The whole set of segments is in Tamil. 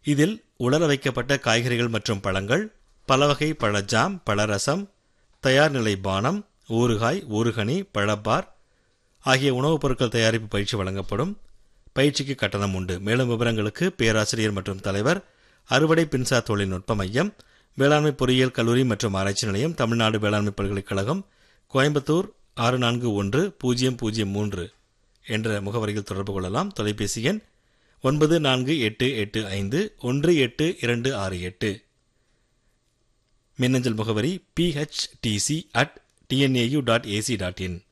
இதில் உலர வைக்கப்பட்ட காய்கறிகள் மற்றும் பழங்கள் பலவகை பழஜாம் பழரசம் தயார் நிலை பானம் ஊறுகாய் ஊறுகனி பழப்பார் ஆகிய உணவுப் பொருட்கள் தயாரிப்பு பயிற்சி வழங்கப்படும் பயிற்சிக்கு கட்டணம் உண்டு மேலும் விவரங்களுக்கு பேராசிரியர் மற்றும் தலைவர் அறுவடை பின்சார் தொழில்நுட்ப மையம் வேளாண்மை பொறியியல் கல்லூரி மற்றும் ஆராய்ச்சி நிலையம் தமிழ்நாடு வேளாண்மை பல்கலைக்கழகம் கோயம்புத்தூர் ஆறு நான்கு ஒன்று பூஜ்ஜியம் பூஜ்ஜியம் மூன்று என்ற முகவரியில் தொடர்பு கொள்ளலாம் தொலைபேசி எண் ஒன்பது நான்கு எட்டு எட்டு ஐந்து ஒன்று எட்டு இரண்டு ஆறு எட்டு மின்னஞ்சல் முகவரி PHDC at TNAU dot AC dot in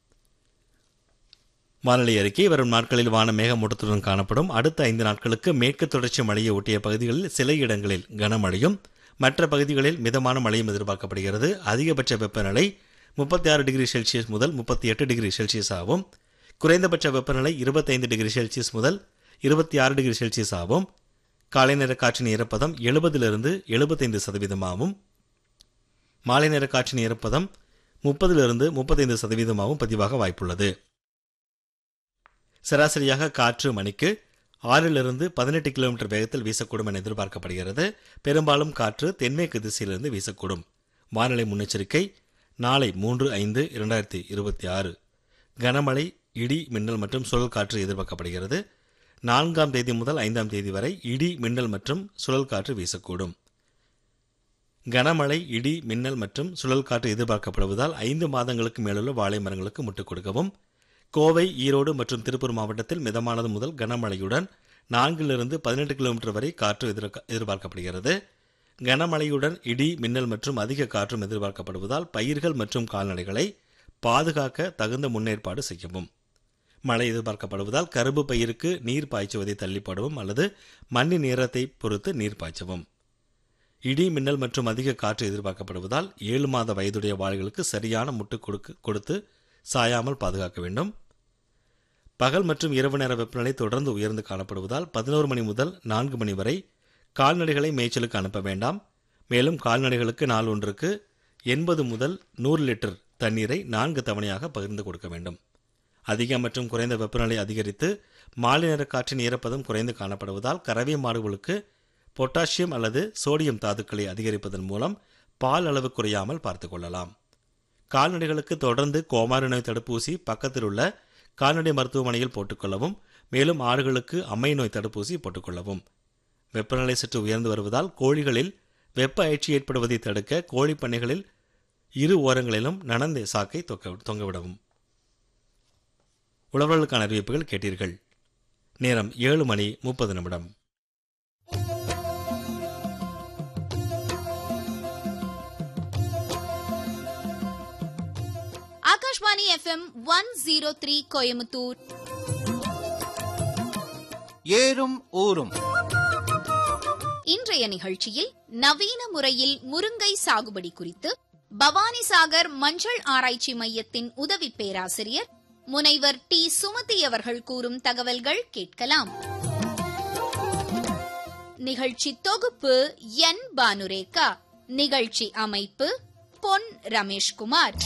வானிலை அறிக்கை வரும் நாட்களில் வான மேகமூட்டத்துடன் காணப்படும் அடுத்த ஐந்து நாட்களுக்கு மேற்கு தொடர்ச்சி மழையை ஒட்டிய பகுதிகளில் சில இடங்களில் கனமழையும் மற்ற பகுதிகளில் மிதமான மழையும் எதிர்பார்க்கப்படுகிறது அதிகபட்ச வெப்பநிலை முப்பத்தி ஆறு டிகிரி செல்சியஸ் முதல் முப்பத்தி எட்டு டிகிரி செல்சியஸ் ஆகும் குறைந்தபட்ச வெப்பநிலை இருபத்தைந்து டிகிரி செல்சியஸ் முதல் இருபத்தி ஆறு டிகிரி செல்சியஸ் ஆகும் காலை நேர காற்றின் ஈரப்பதம் எழுபதிலிருந்து எழுபத்தைந்து சதவீதமாகவும் மாலை நேர காற்றின் ஈரப்பதம் முப்பதிலிருந்து முப்பத்தைந்து சதவீதமாகவும் பதிவாக வாய்ப்புள்ளது சராசரியாக காற்று மணிக்கு ஆறிலிருந்து பதினெட்டு கிலோமீட்டர் வேகத்தில் வீசக்கூடும் என எதிர்பார்க்கப்படுகிறது பெரும்பாலும் காற்று தென்மேற்கு திசையிலிருந்து வீசக்கூடும் வானிலை முன்னெச்சரிக்கை நாளை மூன்று ஐந்து இரண்டாயிரத்தி இருபத்தி ஆறு கனமழை இடி மின்னல் மற்றும் சுழல் காற்று எதிர்பார்க்கப்படுகிறது நான்காம் தேதி முதல் ஐந்தாம் தேதி வரை இடி மின்னல் மற்றும் சுழல் காற்று வீசக்கூடும் கனமழை இடி மின்னல் மற்றும் சுழல் காற்று எதிர்பார்க்கப்படுவதால் ஐந்து மாதங்களுக்கு மேலுள்ள வாழை மரங்களுக்கு முட்டுக் கொடுக்கவும் கோவை ஈரோடு மற்றும் திருப்பூர் மாவட்டத்தில் மிதமானது முதல் கனமழையுடன் நான்கிலிருந்து பதினெட்டு கிலோமீட்டர் வரை காற்று எதிர்க்க- எதிர்பார்க்கப்படுகிறது கனமழையுடன் இடி மின்னல் மற்றும் அதிக காற்றும் எதிர்பார்க்கப்படுவதால் பயிர்கள் மற்றும் கால்நடைகளை பாதுகாக்க தகுந்த முன்னேற்பாடு செய்யவும் மழை எதிர்பார்க்கப்படுவதால் கரும்பு பயிருக்கு நீர் பாய்ச்சுவதை தள்ளிப்படவும் அல்லது மண்ணின் ஈரத்தை பொறுத்து நீர் பாய்ச்சவும் இடி மின்னல் மற்றும் அதிக காற்று எதிர்பார்க்கப்படுவதால் ஏழு மாத வயதுடைய வாழைகளுக்கு சரியான முட்டு கொடுக்க கொடுத்து சாயாமல் பாதுகாக்க வேண்டும் பகல் மற்றும் இரவு நேர வெப்பநிலை தொடர்ந்து உயர்ந்து காணப்படுவதால் பதினோரு மணி முதல் நான்கு மணி வரை கால்நடைகளை மேய்ச்சலுக்கு அனுப்ப வேண்டாம் மேலும் கால்நடைகளுக்கு நாள் ஒன்றுக்கு எண்பது முதல் நூறு லிட்டர் தண்ணீரை நான்கு தவணையாக பகிர்ந்து கொடுக்க வேண்டும் அதிக மற்றும் குறைந்த வெப்பநிலை அதிகரித்து மாலை நேர காற்றின் ஈரப்பதம் குறைந்து காணப்படுவதால் கறவை மாடுகளுக்கு பொட்டாசியம் அல்லது சோடியம் தாதுக்களை அதிகரிப்பதன் மூலம் பால் அளவு குறையாமல் பார்த்துக் கொள்ளலாம் கால்நடைகளுக்கு தொடர்ந்து கோமாரி நோய் தடுப்பூசி பக்கத்தில் உள்ள கால்நடை மருத்துவமனையில் போட்டுக்கொள்ளவும் மேலும் ஆடுகளுக்கு அம்மை நோய் தடுப்பூசி போட்டுக்கொள்ளவும் வெப்பநிலை சற்று உயர்ந்து வருவதால் கோழிகளில் வெப்ப அயற்சி ஏற்படுவதை தடுக்க கோழிப் பண்ணைகளில் இரு ஓரங்களிலும் நனந்த சாக்கை தொக்க- தொங்கவிடவும் உழவர்களுக்கான அறிவிப்புகள் கேட்டீர்கள் நேரம் ஏழு மணி முப்பது நிமிடம் Akashvani FM one zero three Coimbatore ஏறும் ஊரும் இன்றைய நிகழ்ச்சியில் நவீன முறையில் முருங்கை சாகுபடி குறித்து பவானிசாகர் மஞ்சள் ஆராய்ச்சி மையத்தின் உதவி பேராசிரியர் முனைவர் டி சுமதி அவர்கள் கூறும் தகவல்கள் கேட்கலாம் நிகழ்ச்சி தொகுப்பு என் பானுரேகா நிகழ்ச்சி அமைப்பு பொன் ரமேஷ்குமார்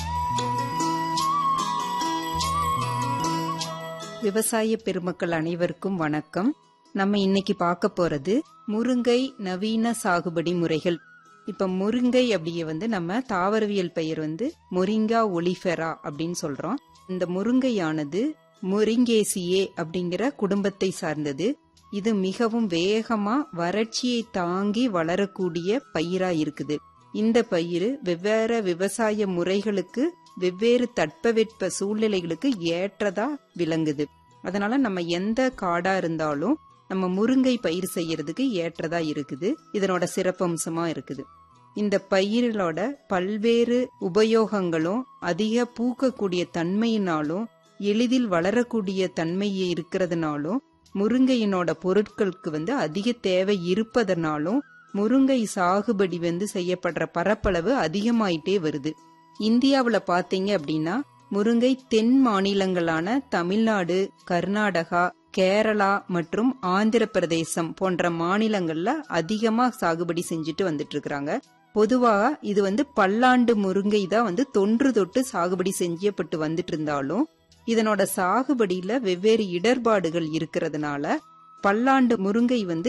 விவசாய பெருமக்கள் அனைவருக்கும் வணக்கம் நம்ம இன்னைக்கு பார்க்க போறது முருங்கை நவீன சாகுபடி முறைகள் இப்ப முருங்கை அப்படியே வந்து நம்ம தாவரவியல் பெயர் வந்து மொரிங்கா ஒலிஃபெரா அப்படின்னு சொல்றோம் இந்த முருங்கையானது முரிங்கேசியே அப்படிங்கிற குடும்பத்தை சார்ந்தது இது மிகவும் வேகமா வறட்சியை தாங்கி வளரக்கூடிய பயிரா இருக்குது இந்த பயிர் வெவ்வேறு விவசாய முறைகளுக்கு வெவ்வேறு தட்பவெட்ப சூழ்நிலைகளுக்கு ஏற்றதா விளங்குது அதனால நம்ம எந்த காடா இருந்தாலும் நம்ம முருங்கை பயிர் செய்யறதுக்கு ஏற்றதா இருக்குது இதனோட சிறப்பம்சமா இருக்குது இந்த பயிர்களோட பல்வேறு உபயோகங்களும் அதிக பூக்கக்கூடிய தன்மையினாலும் எளிதில் வளரக்கூடிய தன்மை இருக்கிறதுனாலும் முருங்கையினோட பொருட்களுக்கு வந்து அதிக தேவை இருப்பதனாலும் முருங்கை சாகுபடி வந்து செய்யப்படுற பரப்பளவு அதிகமாயிட்டே வருது இந்தியாவுல பாத்தீங்க அப்படின்னா முருங்கை தென் மாநிலங்களான தமிழ்நாடு கர்நாடகா கேரளா மற்றும் ஆந்திர பிரதேசம் போன்ற மாநிலங்கள்ல அதிகமா சாகுபடி செஞ்சுட்டு வந்துட்டு இருக்காங்க பொதுவா இது வந்து பல்லாண்டு முருங்கை தான் வந்து தொன்று தொட்டு சாகுபடி செய்யப்பட்டு வந்துட்டு இருந்தாலும் இதனோட சாகுபடியில வெவ்வேறு இடர்பாடுகள் இருக்கிறதுனால பல்லாண்டு முருங்கை வந்து